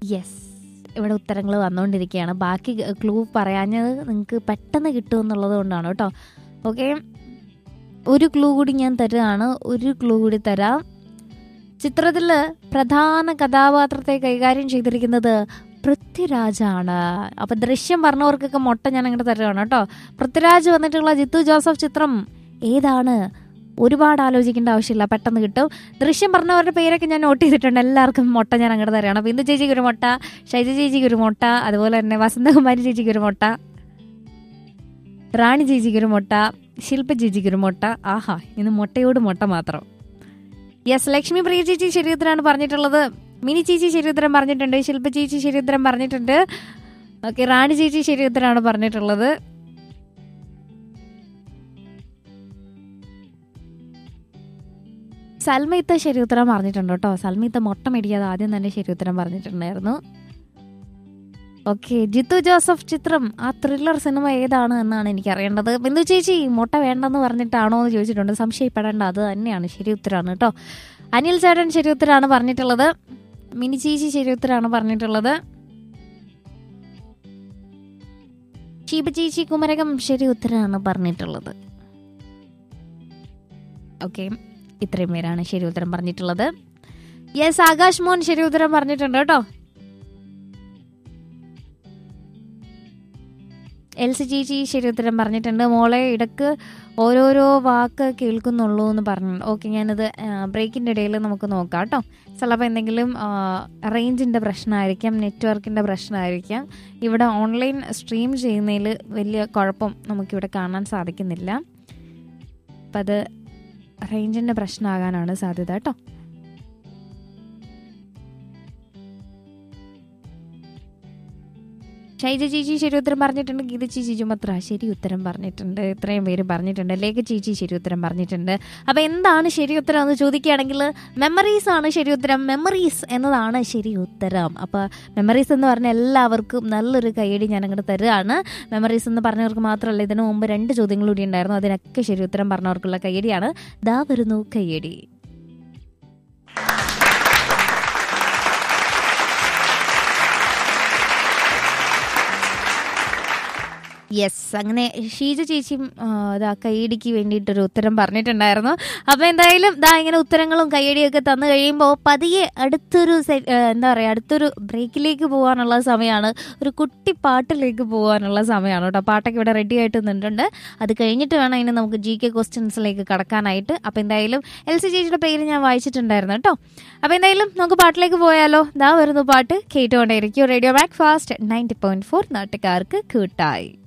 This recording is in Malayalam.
യെസ് ഇവിടെ ഉത്തരങ്ങൾ വന്നുകൊണ്ടിരിക്കുകയാണ് ബാക്കി ക്ലൂ പറയാഞ്ഞത് നിങ്ങൾക്ക് പെട്ടെന്ന് കിട്ടുമെന്നുള്ളത് കൊണ്ടാണ് കേട്ടോ ഓക്കെ ഒരു ക്ലൂ കൂടി ഞാൻ തരുകയാണ് ഒരു ക്ലൂ കൂടി തരാം ചിത്രത്തിൽ പ്രധാന കഥാപാത്രത്തെ കൈകാര്യം ചെയ്തിരിക്കുന്നത് പൃഥ്വിരാജാണ് അപ്പൊ ദൃശ്യം പറഞ്ഞവർക്കൊക്കെ മുട്ട ഞാൻ അങ്ങോട്ട് തരുകയാണ് കേട്ടോ പൃഥ്വിരാജ് വന്നിട്ടുള്ള ജിത്തു ജോസഫ് ചിത്രം ഏതാണ് ഒരുപാട് ആലോചിക്കേണ്ട ആവശ്യമില്ല പെട്ടെന്ന് കിട്ടും ദൃശ്യം പറഞ്ഞവരുടെ പേരൊക്കെ ഞാൻ നോട്ട് ചെയ്തിട്ടുണ്ട് എല്ലാവർക്കും മുട്ട ഞാൻ അങ്ങോട്ട് തരാണ് ബിന്ദു ചേച്ചിക്ക് ഒരു മുട്ട ഷൈജ ചേച്ചിക്ക് ഒരു മുട്ട അതുപോലെ തന്നെ വസന്തകുമാരി ചേച്ചിക്ക് ഒരു മുട്ട റാണി ചേച്ചിക്ക് ഒരു മുട്ട ശില്പ ചേച്ചിക്ക് ഒരു മുട്ട ആഹാ ഇന്ന് മുട്ടയോട് മുട്ട മാത്രം യെസ് ലക്ഷ്മി പ്രിയ ചേച്ചി ശരിയുത്തരാണ് പറഞ്ഞിട്ടുള്ളത് മിനി ചേച്ചി ശരിയുത്തരം പറഞ്ഞിട്ടുണ്ട് ശില്പ ചേച്ചി ശരിയുത്തരം പറഞ്ഞിട്ടുണ്ട് ഓക്കെ റാണി ചേച്ചി ശരിയുത്തരാണ് പറഞ്ഞിട്ടുള്ളത് സൽമയിത്ത ശരിയുത്തരം പറഞ്ഞിട്ടുണ്ട് കേട്ടോ സൽമയിത്ത മുട്ട മേടിക്കാതെ ആദ്യം തന്നെ ശരിയുത്തരം പറഞ്ഞിട്ടുണ്ടായിരുന്നു ഓക്കെ ജിത്തു ജോസഫ് ചിത്രം ആ ത്രില്ലർ സിനിമ ഏതാണ് എന്നാണ് എനിക്ക് അറിയേണ്ടത് ബിന്ദു ചേച്ചി മുട്ട വേണ്ടെന്ന് പറഞ്ഞിട്ടാണോ എന്ന് ചോദിച്ചിട്ടുണ്ട് സംശയപ്പെടേണ്ട അത് തന്നെയാണ് ശരി ഉത്തരാണ് കേട്ടോ അനിൽ ചേട്ടൻ ശരി ഉത്തരാണ് പറഞ്ഞിട്ടുള്ളത് മിനി ചേച്ചി ശരി ഉത്തരാണ് പറഞ്ഞിട്ടുള്ളത് ഷീബ ചേച്ചി കുമരകം ശരി ഉത്തരാണ് പറഞ്ഞിട്ടുള്ളത് ഓക്കെ ഇത്രയും പേരാണ് ശരി ഉത്തരം പറഞ്ഞിട്ടുള്ളത് യെസ് ആകാശ് മോൻ ശരി ഉത്തരം പറഞ്ഞിട്ടുണ്ട് കേട്ടോ എൽസി ചേച്ചി ശരി ഉത്തരം പറഞ്ഞിട്ടുണ്ട് മോളെ ഇടക്ക് ഓരോരോ വാക്ക് കേൾക്കുന്നുള്ളൂ എന്ന് പറഞ്ഞു ഓക്കെ ഞാനത് ബ്രേക്കിൻ്റെ ഇടയിൽ നമുക്ക് നോക്കാം കേട്ടോ ചിലപ്പോൾ എന്തെങ്കിലും റേഞ്ചിൻ്റെ പ്രശ്നമായിരിക്കാം നെറ്റ്വർക്കിൻ്റെ പ്രശ്നമായിരിക്കാം ഇവിടെ ഓൺലൈൻ സ്ട്രീം ചെയ്യുന്നതിൽ വലിയ കുഴപ്പം നമുക്കിവിടെ കാണാൻ സാധിക്കുന്നില്ല അപ്പം അത് റേഞ്ചിൻ്റെ പ്രശ്നമാകാനാണ് സാധ്യത കേട്ടോ ഷൈജ ചേച്ചി ശരി ഉത്തരം പറഞ്ഞിട്ടുണ്ട് ഗീത ചേച്ചി ചുമത്ര ശരി ഉത്തരം പറഞ്ഞിട്ടുണ്ട് ഇത്രയും പേര് പറഞ്ഞിട്ടുണ്ട് ലേഖ ചേച്ചി ശരി ഉത്തരം പറഞ്ഞിട്ടുണ്ട് അപ്പൊ എന്താണ് ശരി ഉത്തരം എന്ന് ചോദിക്കുകയാണെങ്കിൽ മെമ്മറീസ് ആണ് ശരി ഉത്തരം മെമ്മറീസ് എന്നതാണ് ശരി ഉത്തരം അപ്പൊ മെമ്മറീസ് എന്ന് പറഞ്ഞ എല്ലാവർക്കും നല്ലൊരു കൈയടി ഞാൻ അങ്ങോട്ട് തരുകയാണ് മെമ്മറീസ് എന്ന് പറഞ്ഞവർക്ക് മാത്രമല്ല ഇതിനു മുമ്പ് രണ്ട് ചോദ്യങ്ങൾ കൂടി ഉണ്ടായിരുന്നു അതിനൊക്കെ ശരി ഉത്തരം പറഞ്ഞവർക്കുള്ള കൈയടിയാണ് ദാ വരുന്നു കൈയടി യെസ് അങ്ങനെ ഷീജ ചേച്ചിയും ഇതാ കൈയടിക്ക് വേണ്ടിയിട്ടൊരു ഉത്തരം പറഞ്ഞിട്ടുണ്ടായിരുന്നു അപ്പോൾ എന്തായാലും ദാ ഇങ്ങനെ ഉത്തരങ്ങളും കൈയടിയൊക്കെ തന്നു കഴിയുമ്പോൾ പതിയെ അടുത്തൊരു എന്താ പറയുക അടുത്തൊരു ബ്രേക്കിലേക്ക് പോകാനുള്ള സമയമാണ് ഒരു കുട്ടി പാട്ടിലേക്ക് പോകാനുള്ള സമയമാണ് കേട്ടോ പാട്ടൊക്കെ ഇവിടെ റെഡി ആയിട്ട് നിന്നിട്ടുണ്ട് അത് കഴിഞ്ഞിട്ട് വേണം ഇനി നമുക്ക് ജി കെ ക്വസ്റ്റ്യൻസിലേക്ക് കടക്കാനായിട്ട് അപ്പോൾ എന്തായാലും എൽ സി ചേച്ചിയുടെ പേര് ഞാൻ വായിച്ചിട്ടുണ്ടായിരുന്നു കേട്ടോ അപ്പോൾ എന്തായാലും നമുക്ക് പാട്ടിലേക്ക് പോയാലോ ദാ വരുന്നു പാട്ട് കേട്ടുകൊണ്ടേയിരിക്കും radio Mac Fast ninety point four നാട്ടുകാർക്ക് കൂട്ടായി